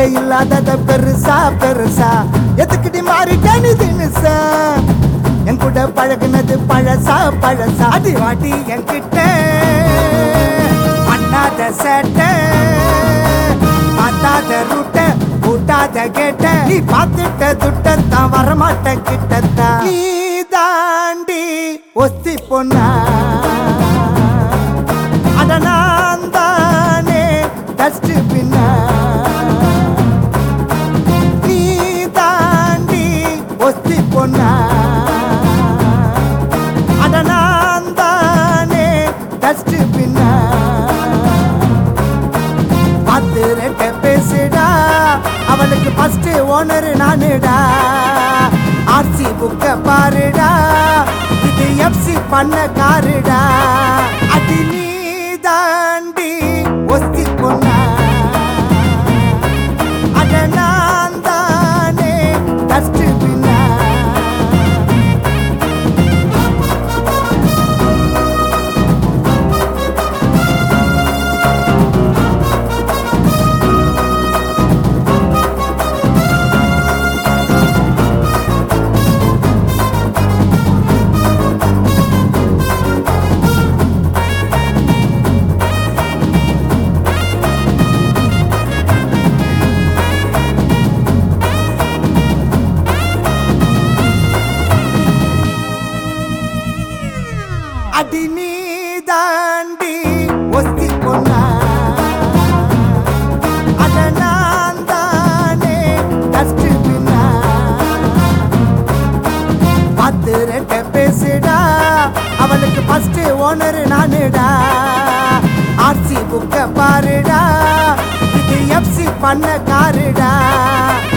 இல்லாதத பெருசா பெருசா எதுக்குடி மாறிட்ட நீ தினுசா என் கூட பழகுனது பழசா பழசா அடி வாட்டி என்கிட்ட பண்ணாத சேட்டை பார்த்தாத ரூட்ட கூட்டாத கேட்ட நீ பார்த்துட்ட துட்டத்தான் வரமாட்ட கிட்டத்தான் நீ தாண்டி ஒத்தி பொண்ணா அட நான் தானே டஸ்ட் பின்னா நீ தாண்டி ஒத்தி பொண்ணா அட நான் தானே டஸ்ட் பின்னா பார்த்து ரெட்ட பேசுடா அவளுக்கு ஃபர்ஸ்ட் ஓனர் நானுடா ஆர்சி புக்க பாருடா இது எஃப்சி பண்ண காருடா அடி நீ தாண்டி ஒஸ்தி பொண்ணா அட நான் தானே டஸ்ட் பின்னா அடி நீ தாண்டி ஒஸ்தி பொண்ணா அட நான் தானே டஸ்ட் பின்னா பார்த்து ரெட்ட பேசுடா அவளுக்கு ஃபர்ஸ்ட் ஓனர் நானுடா ஆர்சி புக்க பாருடா இது எஃப்சி பண்ண காருடா